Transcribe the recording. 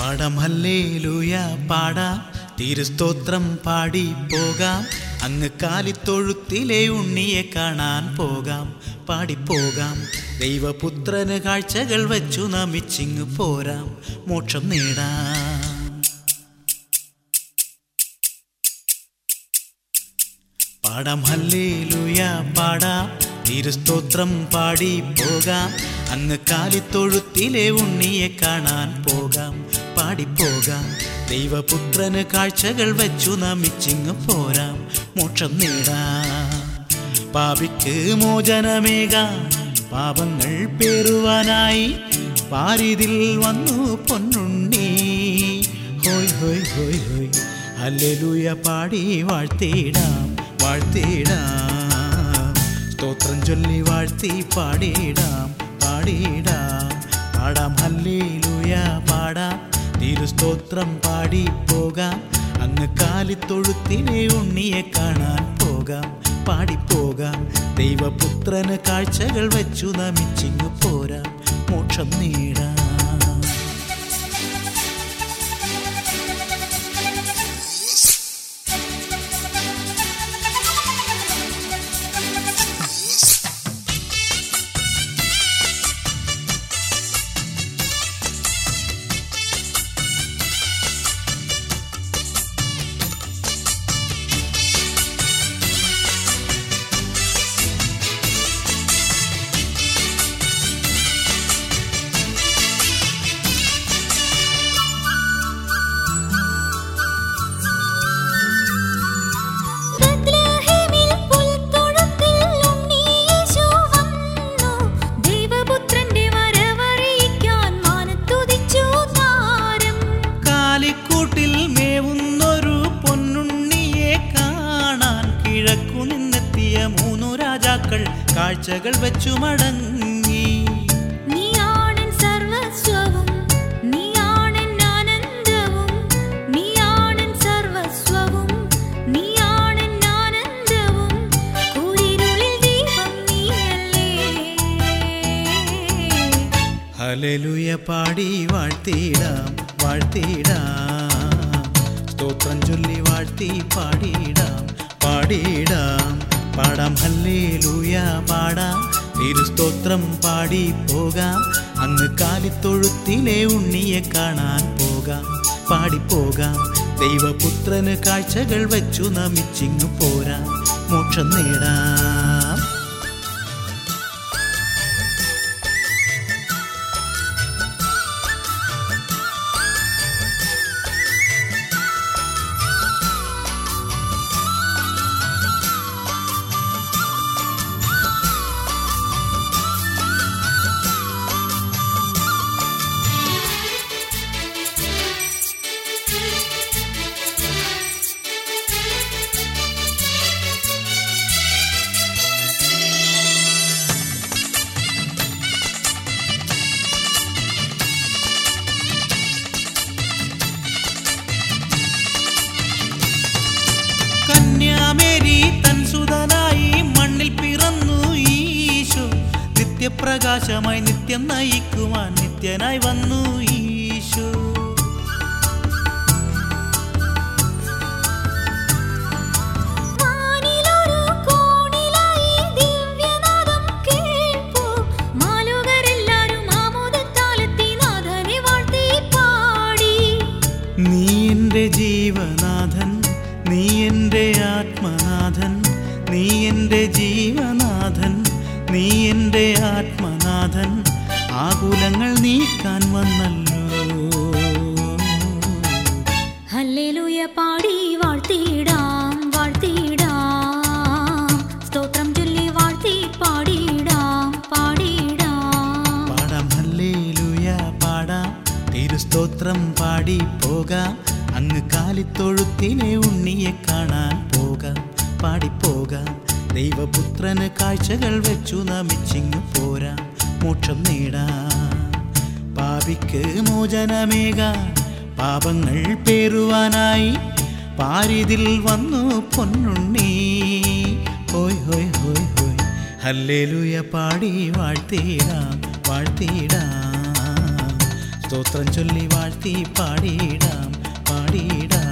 പാടം ഹല്ലേലൂയ പാടാം തിരുസ്തോത്രം പാടി പോകാം അങ്ങ് കാലിത്തൊഴുത്തിലെ ഉണ്ണിയെ കാണാൻ പോകാം പാടിപ്പോകാം ദൈവപുത്രന് കാഴ്ചകൾ വച്ചു നമിച്ചിങ്ങ് പോരാം മോക്ഷം നേടാം പാടാം ഹല്ലേലൂയ പാടാം തിരുസ്തോത്രം പാടി പോകാം അങ്ങ് കാലിത്തൊഴുത്തിലെ ഉണ്ണിയെ കാണാൻ പോകാം പാടിപ്പോകാം ദൈവപുത്രന് കാഴ്ചകൾ വച്ചു നമിച്ചിങ്ങ് പോരാം മോക്ഷം നേടാം പാപിക്ക് മോചനമേകാം പാപങ്ങൾ പേറുവാനായി പാരിതിൽ വന്നു പൊന്നുണ്ണി ഹോയ് ഹോയ് ഹോയ് ഹോയ് ഹല്ലേലൂയ പാടി വാഴ്ത്തിയിടാം വാഴ്ത്തിയിടാം സ്തോത്രം ചൊല്ലി വാഴ്ത്തി പാടിയിടാം പാടിയിടാം പാടാം ഹല്ലേലൂയ പാടാം തിരുസ്തോത്രം പാടി പോകാം അങ്ങ് കാലിത്തൊഴുത്തിലെ ഉണ്ണിയെ കാണാൻ പോകാം പാടിപ്പോകാം ദൈവപുത്രന് കാഴ്ചകൾ വെച്ചു നമിച്ചിങ്ങു പോരാം മോക്ഷം നേടാം ബത്ലഹേമിൽ പുൽത്തൊഴുത്തിൽ ഉണ്ണിയേശു വന്നു. ദൈവപുത്രന്റെ വരവറിയിക്കാൻ മാനത്തുദിച്ചു താരം. കാലിക്കൂട്ടിൽ മേവുന്നൊരു പൊന്നുണ്ണിയെ കാണാൻ കിഴക്കു നിന്നെത്തിയ മൂന്നു രാജാക്കൾ കാഴ്ചകൾ വെച്ചു മടങ്ങി നീയാണെൻ സർവ്വസ്വവും, നീയാണെൻ ആനന്ദവും. നീയാണെൻ സർവ്വസ്വവും, നീയാണെൻ ആനന്ദവും. കൂരിരുളിൽ ദീപം നീയല്ലേ ഹല്ലേലൂയ പാടി വാഴ്ത്തിയിടാം വാഴ്ത്തിയിടാം സ്തോത്രം ചൊല്ലി വാഴ്ത്തി പാടിയിടാം പാടിയിടാം പാടാം ഹല്ലേലൂയ പാടാം തിരുസ്തോത്രം പാടി പോകാം അങ്ങ് കാലിത്തൊഴുത്തിലെ ഉണ്ണിയെ കാണാൻ പോകാം പാടിപ്പോകാം ദൈവപുത്രന് കാഴ്ചകൾ വെച്ചു നമിച്ചിങ്ങു പോരാം മോക്ഷം നേടാം കന്യാമേരി തൻ സുതനായി മണ്ണിൽ പിറന്നു ഈശോ നിത്യപ്രകാശമായി നിത്യം നയിക്കുവാൻ നിത്യനായി വന്നു ഈശോ വാനിലൊരു കോണിലായി ദിവ്യനാദം കേൾപ്പൂ. മാലോകരെല്ലാരും ആമോദത്താലെത്തി നാഥനെ വാഴ്ത്തി പാടി. നീ എൻ്റെ ജീവനാഥൻ നീ എൻ്റെ ആത്മനാഥൻ നീ എൻ്റെ ജീവനാഥൻ നീ എൻ്റെ ആത്മനാഥൻ ആകുലങ്ങൾ നീക്കാൻ വന്നല്ലോ ഹല്ലേലൂയ പാടി വാഴ്ത്തിയിടാം വാഴ്ത്തിയിടാം സ്തോത്രം ചൊല്ലി വാഴ്ത്തി പാടിയിടാം പാടിയിടാം പാടാം ഹല്ലേലൂയ പാടാം തിരുസ്തോത്രം പാടി പോകാം അങ്ങ് കാലിത്തൊഴുത്തിലെ ഉണ്ണിയെ കാണാൻ പോകാം പാടിപ്പോകാം ദൈവപുത്രന് കാഴ്ചകൾ വെച്ചു നമിച്ചിങ്ങു പോരാം മോക്ഷം നേടാം പാപിക്ക് മോചനമേകാൻ പാപങ്ങൾ പേറുവാനായി പാരിതിൽ വന്നു പൊന്നുണ്ണി ഹോയ് ഹോയ് ഹോയ് ഹോയ് ഹല്ലേലൂയ പാടി വാഴ്ത്തിയിടാം വാഴ്ത്തിയിടാം സ്തോത്രം ചൊല്ലി വാഴ്ത്തി പാടിയിടാം പാടിയിടാം